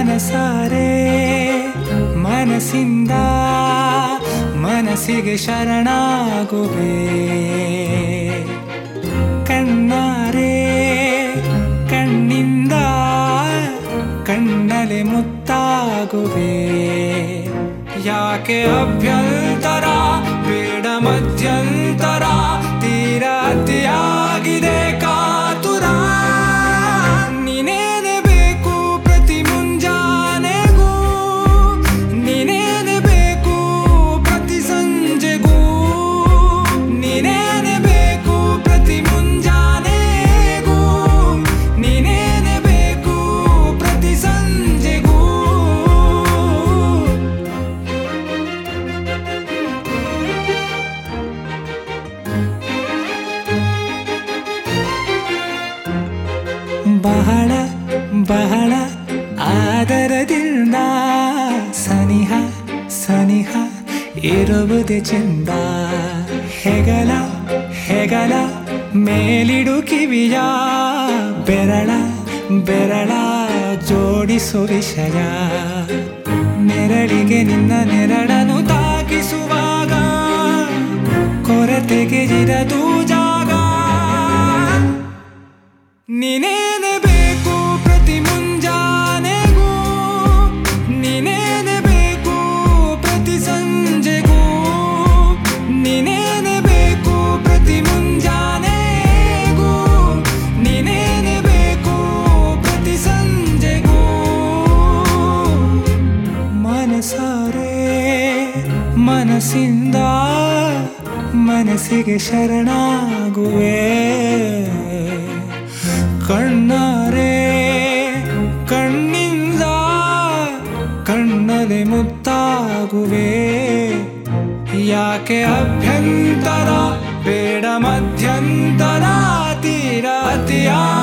ಮನಸಾರೆ ಮನಸ್ಸಿಂದ ಮನಸ್ಸಿಗೆ ಶರಣಾಗುವೆ ಕಣ್ಣಾರೆ ಕಣ್ಣಿಂದ ಕಣ್ಣಲೆ ಮುತ್ತಾಗುವೆ ಯಾಕೆ ಅಭ್ಯಂತರ ಬೇಡ ಮಧ್ಯಂತರ ತೀರ ಅತಿಯಾಗಿದೆ ಕಾತುರ ನೀನೇನೆ ಬೇಕು ಪ್ರತಿ ಮುಂಜಾನೆಗೂ ನೀನೇನೆ ಬೇಕು ಪ್ರತಿ ಸಂಜೆಗೂ ನೀನೇನೆ ಬೇಕು ಪ್ರತಿ ಮುಂಜಾನೆಗೂ ನೀನೇನೆ ಬೇಕು ಪ್ರತಿ ಸಂಜೆಗೂ ಬಹಳ ಬಹಳ ಆದರದಿಂದ ಸನಿಹ ಸನಿಹ ಇರುವುದೇ ಚಂದ ಹೆಗಲ ಹೆಗಲ ಮೇಲಿಡು ಕಿವಿಯ ಬೆರಳ ಬೆರಳ ಜೋಡಿಸು ವಿಷಯ ನೆರಳಿಗೆ ನಿನ್ನ ನೆರಳನ್ನು ತಾಕಿಸುವಾಗ ಕೊರತೆಗೆ ಇರದು ಜಾಗ ನೀನೇನೆ ಬೇಕು ಪ್ರತಿ ಮುಂಜಾನೆಗೂ ನೀನೇನೆ ಬೇಕು ಪ್ರತಿ ಸಂಜೆಗೂ ನೀನೇನೆ ಬೇಕು ಪ್ರತಿ ಮುಂಜಾನೆಗೂ ನೀನೇನೆ ಬೇಕು ಪ್ರತಿ ಸಂಜೆಗೂ ಮನಸಾರೆ ಮನಸ್ಸಿಂದ ಮನಸ್ಸಿಗೆ ಶರಣಾಗುವೆ ಕಣ್ಣಾರೆ ಕಣ್ಣಿಂದ ಕಣ್ಣಲೆ ಮುತ್ತಾಗುವೆ ಯಾಕೆ ಅಭ್ಯಂತರ ಬೇಡ ಮಧ್ಯಂತರ ತೀರ ಅತಿಯಾ